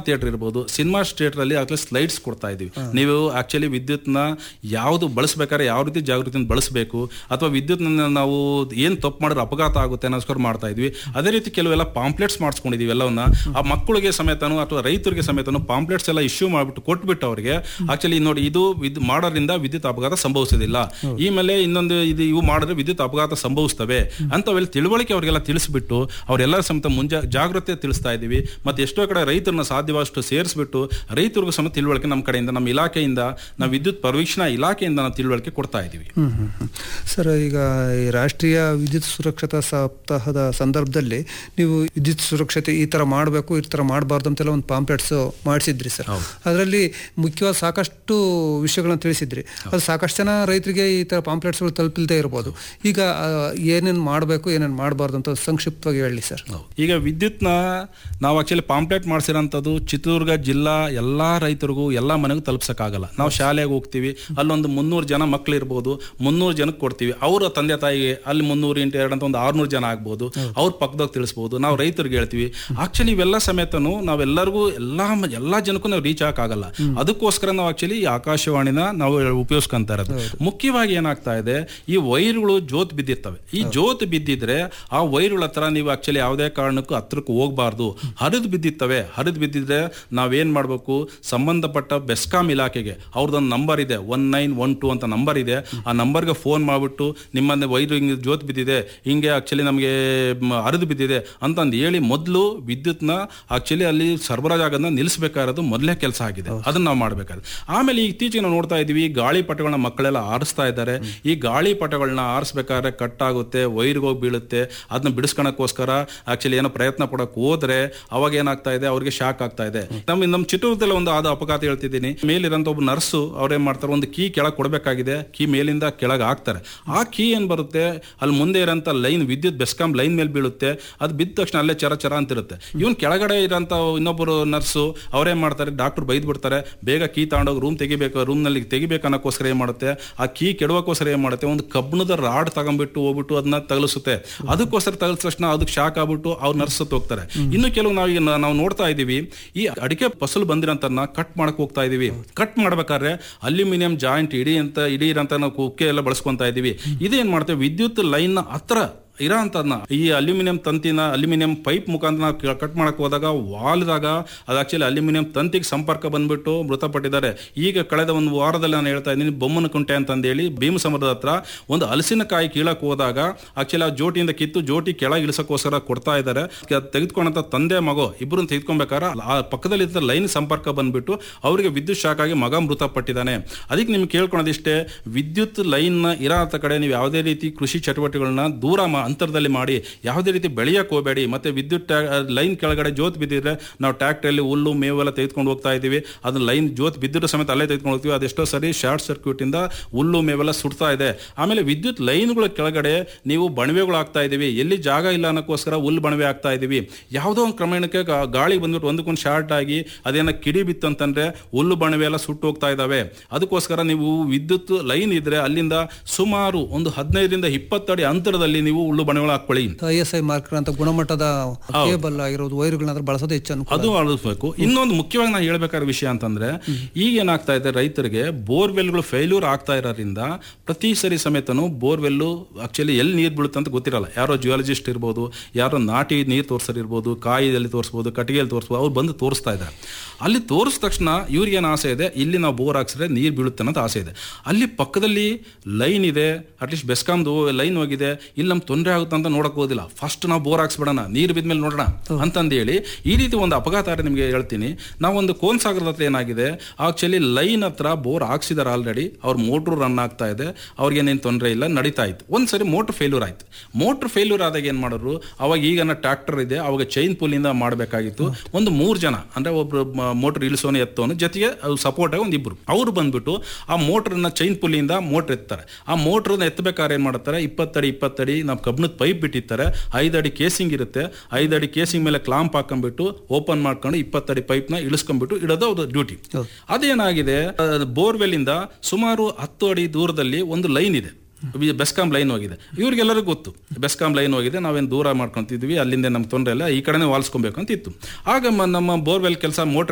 Theatre ಇರ್ಬೋದು cinema theatre ಅಲ್ಲಿ ಆಗ್ಲೇ ಸ್ಲೈಡ್ಸ್ ಕೊಡ್ತಾ ಇದೀವಿ ನೀವು ಆಕ್ಚುಲಿ ವಿದ್ಯುತ್ನ ಯಾವುದು ಬಳಸ್ಬೇಕಾದ್ರೆ ಯಾವ ರೀತಿ ಜಾಗೃತಿಯಿಂದ ಬಳಸಬೇಕು ಅಥವಾ ವಿದ್ಯುತ್ ನಾವು ಏನ್ ತಪ್ಪು ಮಾಡಿದ್ರೆ ಅಪಘಾತ ಆಗುತ್ತೆ ಅನ್ನೋಸ್ಕರ ಮಾಡ್ತಾ ಇದ್ವಿ ಅದೇ ರೀತಿ ಕೆಲವೆಲ್ಲ ಪಾಂಪ್ಲೆಟ್ಸ್ ಮಾಡಿಸ್ಕೊಂಡಿದೀವಿ ಎಲ್ಲವನ್ನ ಆ ಮಕ್ಕಳಿಗೆ ಸಮೇತನು ಅಥವಾ ರೈತರಿಗೆ ಸಮೇತನು ಪಾಂಪ್ಲೆಟ್ಸ್ ಎಲ್ಲ ಇಶ್ಯೂ ಮಾಡ್ಬಿಟ್ಟು ಕೊಟ್ಬಿಟ್ಟು ಅವರಿಗೆ ಆಕ್ಚುಲಿ ನೋಡಿ ಇದು ವಿದ್ ಮಾಡೋದ್ರಿಂದ ವಿದ್ಯುತ್ ಅಪಘಾತ ಸಂಭವಿಸೋದಿಲ್ಲ ಈ ಮೇಲೆ ಇನ್ನೊಂದು ಇದು ಇವು ಮಾಡಿದ್ರೆ ವಿದ್ಯುತ್ ಅಪಘಾತ ಸಂಭವಿಸ್ತವೆ ಅಂತವೆಲ್ಲ ತಿಳುವಳಿಕೆ ಅವರಿಗೆಲ್ಲ ತಿಳಿಸ್ಬಿಟ್ಟು ಅವರೆಲ್ಲರ ಸಮೇತ ಮುಂಜಾ ಜಾಗೃತಿ ತಿಳಿಸ್ತಾ ಇದ್ದೀವಿ ಮತ್ತೆ ಎಷ್ಟೋ ಕಡೆ ರೈತರನ್ನ ಸಾಧ್ಯವಾದಷ್ಟು ಸೇರಿಸ್ಬಿಟ್ಟು ರೈತರಿಗೂ ಸಮೇತ ತಿಳುವಳಿಕೆ ನಮ್ಮ ಕಡೆಯಿಂದ ನಮ್ಮ ಇಲಾಖೆಯಿಂದ ನಾವು ವಿದ್ಯುತ್ ಪರಿವೀಕ್ಷಣಾ ಇಲಾಖೆಯಿಂದ ನಾವು ತಿಳುವಳಿಕೆ ಕೊಡ್ತಾ ಇದ್ದೀವಿ ಹ್ಮ್ ಹ್ಮ್ ಹ್ಮ್. ಸರ್ ಈಗ ಈ ರಾಷ್ಟ್ರೀಯ ವಿದ್ಯುತ್ ಸುರಕ್ಷತಾ ಸಪ್ತಾಹದ ಸಂದರ್ಭದಲ್ಲಿ ನೀವು ವಿದ್ಯುತ್ ಸುರಕ್ಷತೆ ಈ ತರ ಮಾಡಬೇಕು ಈ ತರ ಮಾಡಬಾರ್ದು ಅಂತೆಲ್ಲ ಒಂದು ಪಾಂಪ್ಲೆಟ್ಸ್ ಮಾಡಿಸಿದ್ರಿ ಸರ್ ಅದರಲ್ಲಿ ಮುಖ್ಯವಾದ ಸಾಕಷ್ಟು ವಿಷಯಗಳನ್ನ ತಿಳಿಸಿದ್ರಿ ಅದು ಸಾಕಷ್ಟು ಜನ ರೈತರಿಗೆ ಈ ತರ ಪಾಂಪ್ಲೆಟ್ಸ್ಗಳು ತಲುಪಿಲ್ದೇ ಇರ್ಬೋದು ಈಗ ಏನೇನು ಮಾಡಬೇಕು ಏನೇನು ಮಾಡಬಾರ್ದು ಅಂತ ಸಂಕ್ಷಿಪ್ತವಾಗಿ ಹೇಳಿ ಸರ್ ಈಗ ವಿದ್ಯುತ್ನ ನಾವು ಆಕ್ಚುಲಿ ಪಾಂಪ್ಲೆಟ್ ಮಾಡಿಸಿರೋಂಥದ್ದು ಚಿತ್ರದುರ್ಗ ಜಿಲ್ಲಾ ಎಲ್ಲಾ ರೈತರಿಗೂ ಎಲ್ಲಾ ಮನೆಗೂ ತಲುಪ್ಸಕ್ಕಾಗಲ್ಲ ನಾವು ಶಾಲೆಗೆ ಹೋಗ್ತೀವಿ ಅಲ್ಲೊಂದು ಮುನ್ನೂರು ಜನ ಮಕ್ಳು ಇರ್ಬೋದು ಮುನ್ನೂರು ಜನಕ್ಕೆ ಕೊಡ್ತೀವಿ ಅವರ ತಂದೆ ತಾಯಿಗೆ ಅಲ್ಲಿ ಮುನ್ನೂರು ಇಂಟು ಎರಡು ಅಂತ ಒಂದು ಆರ್ನೂರು ಜನ ಆಗ್ಬೋದು ಅವ್ರ ಪಕ್ಕದಾಗ ತಿಳಿಸ್ಬೋದು ನಾವು ರೈತರಿಗೆ ಹೇಳ್ತೀವಿ ಆಕ್ಚುಲಿ ಇವೆಲ್ಲ ಸಮೇತನು ನಾವೆಲ್ಲರಿಗೂ ಎಲ್ಲಾ ಮ- ಎಲ್ಲಾ ಜನಕ್ಕೂ ನಾವು ರೀಚ್ ಆಗಕ್ಕಾಗಲ್ಲ ಅದಕ್ಕೋಸ್ಕರ ನಾವು ಆಕ್ಚುಲಿ ಈ ಆಕಾಶವಾಣಿನ ನಾವು ಉಪಯೋಗಿಸ್ಕೊಂತ ಇರೋದು ಮುಖ್ಯವಾಗಿ ಏನಾಗ್ತಾ ಇದೆ ಈ ವೈರ್ಗಳು ಜೋತ್ ಬಿದ್ದಿರ್ತವೆ ಈ ಜೋತ್ ಬಿದ್ದಿದ್ರೆ ಆ ವೈರ್ಗಳ ಹತ್ರ ನೀವು ಆಕ್ಚುಲಿ ಯಾವುದೇ ಕಾರಣಕ್ಕೂ ಹತ್ರಕ್ಕೆ ಹೋಗಬಾರ್ದು ಹರಿದು ಬಿದ್ದಿರ್ತವೆ ಹರಿದು ಬಿದ್ದಿದ್ರೆ ನಾವೇನ್ ಮಾಡಬೇಕು ಸಂಬಂಧಪಟ್ಟ ಬೆಸ್ಕಾಂ ಇಲಾಖೆಗೆ ಅವ್ರದ್ದೊಂದು ನಂಬರ್ ಇದೆ ಒನ್ ನೈನ್ ಒನ್ ಟು ಅಂತ ನಂಬರ್ ಇದೆ ಆ ನಂಬರ್ಗೆ ಫೋನ್ ಮಾಡಿಬಿಟ್ಟು ನಿಮ್ಮನ್ನ ವೈರು ಹಿಂಗೆ ಜೋತ್ ಬಿದ್ದಿದೆ ಹಿಂಗೆ ಆಕ್ಚುಲಿ ನಮಗೆ ಹರಿದು ಬಿದ್ದಿದೆ ಅಂತಂದು ಹೇಳಿ ಮೊದಲು ವಿದ್ಯುತ್ನ ಆಕ್ಚುಲಿ ಅಲ್ಲಿ ಸರಬರಾಜಾಗೋದನ್ನ ನಿಲ್ಲಿಸಬೇಕಾಗಿರೋದು ಮೊದಲೇ ಕೆಲಸ ಆಗಿದೆ ಅದನ್ನ ನಾವು ಮಾಡಬೇಕಾದ್ರೆ ಆಮೇಲೆ ಇತ್ತೀಚೆಗೆ ನಾವು ನೋಡ್ತಾ ಇದೀವಿ ಗಾಳಿಪಟಗಳನ್ನ ಮಕ್ಕಳೆಲ್ಲ ಆರಿಸ್ತಾ ಇದ್ದಾರೆ ಈ ಗಾಳಿಪಟಗಳನ್ನ ಆರಿಸ್ಬೇಕಾದ್ರೆ ಕಟ್ ಆಗುತ್ತೆ ವೈರ್ಗೆ ಹೋಗಿ ಬೀಳುತ್ತೆ ಅದನ್ನ ಬಿಡಿಸ್ಕೊಳಕ್ಕೋಸ್ಕರ ಆಕ್ಚುಲಿ ಏನೋ ಪ್ರಯತ್ನ ಪಡಕ್ ಹೋದ್ರೆ ಅವಾಗ ಏನಾಗ್ತಾ ಇದೆ ಅವ್ರಿಗೆ ಶಾಕ್ ಆಗ್ತಾ ಇದೆ ನಮ್ಮ ನಮ್ಮ ಚಿತ್ರದುರ್ಗದಲ್ಲಿ ಒಂದು ಆದ ಅಪಘಾತ ಹೇಳ್ತಿದ್ದೀನಿ ಮೇಲಿರಂತ ಒಬ್ಬ ನರ್ಸು ಅವ್ರೇನ್ ಮಾಡ್ತಾರೆ ಒಂದು ಕೀ ಕೆಳಗೆ ಕೊಡಬೇಕಾಗಿದೆ ಕೀ ಮೇಲಿಂದ ಕೆಳಗೆ ಹಾಕ್ತಾರೆ ಆ ಕೀ ಏನ್ ಬರುತ್ತೆ ಅಲ್ಲಿ ಮುಂದೆ ಇರೋಂಥ ಲೈನ್ ವಿದ್ಯುತ್ ಬೆಸ್ಕಾಂ ಲೈನ್ ಮೇಲೆ ಬೀಳುತ್ತೆ ಅದು ಬಿದ್ದ ತಕ್ಷಣ ಅಲ್ಲೇ ಚರ ಚರ ಅಂತಿರುತ್ತೆ ಇವನ್ ಕೆಳಗಡೆ ಇರೋಂಥ ಇನ್ನೊಬ್ಬರು ನರ್ಸು ಅವ್ರೇನ್ ಮಾಡ್ತಾರೆ ಡಾಕ್ಟರ್ ಬೈದ್ ಬಿಡ್ತಾರೆ ಬೇಗ ಕೀ ತಗೊಂಡೋಗಿ ರೂಮ್ ತೆಗಿಬೇಕು ರೂಮ್ ನಲ್ಲಿ ತೆಗಿಬೇಕು ಅನ್ನೋಕ್ಕೋಸ್ಕರ ಏನ್ ಮಾಡುತ್ತೆ ಆ ಕೀ ಕೆಡವಕ್ಕೋಸ್ಕರ ಏನ್ ಮಾಡುತ್ತೆ ಒಂದು ಕಬ್ಬಣದ ರಾಡ್ ತಗೊಂಡ್ಬಿಟ್ಟು ಹೋಗ್ಬಿಟ್ಟು ಅದನ್ನ ತಗಲಿಸುತ್ತೆ ಅದಕ್ಕೋಸ್ಕರ ತಗಲಿದ ತಕ್ಷಣ ಅದಕ್ಕೆ ಶಾಕ್ ಆಗ್ಬಿಟ್ಟು ಅವ್ರು ನರ್ಸ್ ಹೋಗ್ತಾರೆ ಇನ್ನು ಕೆಲವು ನಾವು ಈಗ ನಾವು ನೋಡ್ತಾ ಇದೀವಿ ಈ ಅಡಿಕೆ ಫಸಲು ಬಂದಿರೋಂತನ್ನ ಕಟ್ ಮಾಡಕ್ ಹೋಗ್ತಾ ಇದೀವಿ ಕಟ್ ಮಾಡ್ಬೇಕಾದ್ರೆ ಅಲ್ಯೂಮಿನಿಯಂ ಜಾಯಿಂಟ್ ಇಡೀ ಅಂತ ಇಡೀ ಇರೋಂತ ನಾವು ಕುಕ್ಕೆ ಎಲ್ಲ ಬಳಸ್ಕೊಂತಾ ಇದೀವಿ ಇದೇನ್ ಮಾಡ್ತೇವೆ ವಿದ್ಯುತ್ ಲೈನ್ ಹತ್ರ ಇರೋ ಅಂತದ್ನ ಈ ಅಲ್ಯೂಮಿನಿಯಂ ತಂತಿನ ಅಲ್ಯೂಮಿನಿಯಂ ಪೈಪ್ ಮುಖಾಂತರ ನಾವು ಕಟ್ ಮಾಡಕ್ ಹೋದಾಗ ವಾಲ್ದಾಗ ಅದು ಆಕ್ಚುಲಿ ಅಲ್ಯೂಮಿನಿಯಂ ತಂತಿಗೆ ಸಂಪರ್ಕ ಬಂದ್ಬಿಟ್ಟು ಮೃತಪಟ್ಟಿದ್ದಾರೆ ಈಗ ಕಳೆದ ಒಂದು ವಾರದಲ್ಲಿ ನಾನು ಹೇಳ್ತಾ ಇದ್ದೀನಿ ಬೊಮ್ಮನ ಕುಂಟೆ ಅಂತಂದೇಳಿ ಭೀಮ ಸಮುದ್ರದ ಹತ್ರ ಒಂದು ಹಲಸಿನಕಾಯಿ ಕೀಳಕ್ ಹೋದಾಗ ಆಕ್ಚುಲಿ ಆ ಜೋಟಿಯಿಂದ ಕಿತ್ತು ಜೋಟಿ ಕೆಳಗೆ ಇಳಿಸಕ್ಕೋಸ್ಕರ ಕೊಡ್ತಾ ಇದ್ದಾರೆ ತೆಗೆದುಕೊಂಡಂತ ತಂದೆ ಮಗು ಇಬ್ಬರನ್ನ ತೆಗೆದುಕೊಬೇಕಾದ್ರೆ ಆ ಪಕ್ಕದಲ್ಲಿ ಲೈನ್ ಸಂಪರ್ಕ ಬಂದ್ಬಿಟ್ಟು ಅವರಿಗೆ ವಿದ್ಯುತ್ ಶಾಕ್ ಆಗಿ ಮಗ ಮೃತಪಟ್ಟಿದ್ದಾನೆ ಅದಕ್ಕೆ ನಿಮ್ಗೆ ಕೇಳ್ಕೊಳೋದಿಷ್ಟೇ ವಿದ್ಯುತ್ ಲೈನ್ ಇರೋ ಕಡೆ ನೀವು ಯಾವುದೇ ರೀತಿ ಕೃಷಿ ಚಟುವಟಿಕೆಗಳನ್ನ ದೂರ ಮಾ- ಅಂತರದಲ್ಲಿ ಮಾಡಿ ಯಾವುದೇ ರೀತಿ ಬೆಳೆಯಕ್ ಹೋಗಬೇಡಿ ಮತ್ತೆ ವಿದ್ಯುತ್ ಲೈನ್ ಕೆಳಗಡೆ ಜೋತ್ ಬಿದ್ದಿದ್ರೆ ನಾವು ಟ್ಯಾಕ್ಟ್ರಲ್ಲಿ ಹುಲ್ಲು ಮೇವೆಲ್ಲ ತೆಗೆದುಕೊಂಡು ಹೋಗ್ತಾ ಇದೀವಿ ಅದನ್ನ ಲೈನ್ ಜೋತ್ ಬಿದ್ದಿರೋ ಸಮೇತ ಅಲ್ಲೇ ತೆಗೆದುಕೊಂಡು ಹೋಗ್ತೀವಿ ಅದೆಷ್ಟೋ ಸರಿ ಶಾರ್ಟ್ ಸರ್ಕ್ಯೂಟ್ ಇಂದ ಹುಲ್ಲು ಮೇವೆಲ್ಲ ಸುಡ್ತಾ ಇದೆ ಆಮೇಲೆ ವಿದ್ಯುತ್ ಲೈನ್ಗಳ ಕೆಳಗಡೆ ನೀವು ಬಣವೆಗಳು ಆಗ್ತಾ ಇದೀವಿ ಎಲ್ಲಿ ಜಾಗ ಇಲ್ಲ ಅನ್ನೋಕ್ಕೋಸ್ಕರ ಹುಲ್ಲು ಬಣವೆ ಆಗ್ತಾ ಇದೀವಿ ಯಾವುದೋ ಒಂದು ಕ್ರಮೇಣಕ್ಕೆ ಗಾ- ಗಾಳಿ ಬಂದ್ಬಿಟ್ಟು ಒಂದಕ್ಕೊಂದು ಶಾರ್ಟ್ ಆಗಿ ಅದೇನ ಕಿಡಿ ಬಿತ್ತು ಅಂತಂದ್ರೆ ಹುಲ್ಲು ಬಣವೆ ಎಲ್ಲ ಸುಟ್ಟು ಹೋಗ್ತಾ ಇದಾವೆ ಅದಕ್ಕೋಸ್ಕರ ನೀವು ವಿದ್ಯುತ್ ಲೈನ್ ಇದ್ರೆ ಅಲ್ಲಿಂದ ಸುಮಾರು ಒಂದು ಹದಿನೈದರಿಂದ ಇಪ್ಪತ್ತಡಿ ಅಂತರದಲ್ಲಿ ನೀವು ಹುಲ್ಲು ಬಣವೆಗಳು ಹಾಕೊಳ್ಳಿ ಐ ಎಸ್ ಐ ಮಾರ್ಕರ್ ಅಂತ ಗುಣಮಟ್ಟದ ಕೇಬಲ್ ಆಗಿರೋದು ವೈರ್ಗಳನ್ನ ಬಳಸೋದು ಹೆಚ್ಚು ಅನುಕೂಲ ಅದು ಅಳಿಸ್ಬೇಕು ಇನ್ನೊಂದು ಮುಖ್ಯವಾಗಿ ನಾನು ಹೇಳ್ಬೇಕಾದ ವಿಷಯ ಅಂತಂದ್ರೆ ಈಗ ಏನಾಗ್ತಾ ಇದೆ ರೈತರಿಗೆ ಬೋರ್ವೆಲ್ಗಳು ಫೇಲ್ಯೂರ್ ಆಗ್ತಾ ಇರೋದ್ರಿಂದ ಪ್ರತಿ ಸರಿ ಸಮೇತನು ಬೋರ್ವೆಲ್ಲು ಆಕ್ಚುಲಿ ಎಲ್ಲಿ ನೀರು ಬೀಳುತ್ತೆ ಅಂತ ಗೊತ್ತಿರಲ್ಲ ಯಾರೋ ಜಿಯಾಲಜಿಸ್ಟ್ ಇರ್ಬೋದು ಯಾರೋ ನಾಟಿ ನೀರು ತೋರ್ಸೋರು ಇರ್ಬೋದು ಕಾಯಿಯಲ್ಲಿ ತೋರಿಸ್ಬೋದು ಕಟ್ಟಿಗೆಯಲ್ಲಿ ತೋರಿಸ್ಬೋದು ಅವ್ರು ಬಂದು ತೋರಿಸ್ತಾ ಇದ್ದಾರೆ ಅಲ್ಲಿ ತೋರಿಸಿದ ತಕ್ಷಣ ಇವ್ರಿಗೆ ಏನು ಆಸೆ ಇದೆ ಇಲ್ಲಿ ನಾವು ಬೋರ್ ಹಾಕ್ಸಿದ್ರೆ ನೀರು ಬೀಳುತ್ತೆ ಅನ್ನೋದು ಆಸೆ ಇದೆ ಅಲ್ಲಿ ಪಕ್ಕದಲ್ಲಿ ಲೈನ್ ಇದೆ ಅಟ್ಲೀಸ್ಟ್ ಬೆಸ್ಕಾಮ್ದು ಲೈನ್ ಹೋಗಿದೆ ಇಲ್ಲಿ ನಮ್ಗೆ ತೊಂದರೆ ಆಗುತ್ತೆ ಅಂತ ನೋಡಕ್ ಹೋದಿಲ್ಲ ಫಸ್ಟ್ ನಾವು ಬೋರ್ ಹಾಕ್ಸ್ಬಿಡೋಣ ನೀರು ಬಿದ್ಮೇಲೆ ನೋಡೋಣ ಅಂತಂದು ಹೇಳಿ ಈ ರೀತಿ ಒಂದು ಅಪಘಾತ ಆದ್ರೆ ನಿಮಗೆ ಹೇಳ್ತೀನಿ ನಾವೊಂದು ಕೋನ್ ಸಾಗರದ ಹತ್ರ ಏನಾಗಿದೆ ಆಕ್ಚುಲಿ ಲೈನ್ ಹತ್ರ ಬೋರ್ ಹಾಕ್ಸಿದಾರೆ ಆಲ್ರೆಡಿ ಅವ್ರ ಮೋಟ್ರು ರನ್ ಆಗ್ತಾ ಇದೆ ಅವ್ರಿಗೇನೇನು ತೊಂದರೆ ಇಲ್ಲ ನಡೀತಾ ಇತ್ತು ಒಂದ್ಸರಿ ಮೋಟ್ರ್ ಫೇಲ್ಯೂರ್ ಆಯ್ತು ಮೋಟ್ರ್ ಫೇಲ್ಯೂರ್ ಆದಾಗ ಏನ್ ಮಾಡೋರು ಅವಾಗ ಈಗ ಟ್ರ್ಯಾಕ್ಟರ್ ಇದೆ ಅವಾಗ ಚೈನ್ ಪುಲ್ಲಿಂದ ಮಾಡಬೇಕಾಗಿತ್ತು ಒಂದು ಮೂರು ಜನ ಅಂದ್ರೆ ಒಬ್ರು ಮೋಟರ್ ಇಳಿಸೋನು ಎತ್ತೋನು ಜೊತೆಗೆ ಸಪೋರ್ಟ್ ಆಗಿ ಒಂದು ಇಬ್ರು ಅವ್ರು ಬಂದ್ಬಿಟ್ಟು ಆ ಮೋಟ್ರನ್ನ ಚೈನ್ ಪುಲ್ಲಿಂದ ಮೋಟ್ರ್ ಎತ್ತಾರೆ ಆ ಮೋಟ್ರನ್ನ ಎತ್ತಬೇಕಾದ್ರೆ ಏನ್ ಮಾಡ್ತಾರೆ ಇಪ್ಪತ್ತಡಿ ಇಪ್ಪತ್ತಡಿ ನಾವು ಕಬ್ಣದ ಪೈಪ್ ಬಿಟ್ಟಿರ್ತಾರೆ ಐದಡಿ ಕೇಸಿಂಗ್ ಇರುತ್ತೆ ಐದಡಿ ಕೇಸಿಂಗ್ ಮೇಲೆ ಕ್ಲಾಂಪ್ ಹಾಕೊಂಡ್ಬಿಟ್ಟು ಓಪನ್ ಮಾಡ್ಕೊಂಡು ಇಪ್ಪತ್ತಡಿ ಪೈಪ್ನ ಇಳಿಸ್ಕೊಂಡ್ಬಿಟ್ಟು ಇಡೋದು ಅವ್ರ ಡ್ಯೂಟಿ ಅದೇನಾಗಿದೆ ಬೋರ್ವೆಲ್ ಇಂದ ಸುಮಾರು ಹತ್ತು ಅಡಿ ದೂರದಲ್ಲಿ ಒಂದು ಲೈನ್ ಇದೆ ವಿ- ಬೆಸ್ಕಾಂ ಲೈನ್ ಹೋಗಿದೆ ಇವ್ರಿಗೆಲ್ಲರಿಗೂ ಗೊತ್ತು ಬೆಸ್ಕಾಂ ಲೈನ್ ಹೋಗಿದೆ ನಾವೇನು ದೂರ ಮಾಡ್ಕೊಂತಿದ್ವಿ ಅಲ್ಲಿಂದ ನಮ್ಗೆ ತೊಂದರೆ ಇಲ್ಲ ಈ ಕಡೆನೇ ವಾಲ್ಸ್ಕೊಬೇಕು ಅಂತ ಇತ್ತು ಆಗ ಮ- ನಮ್ಮ ಬೋರ್ವೆಲ್ ಕೆಲಸ ಮೋಟರ್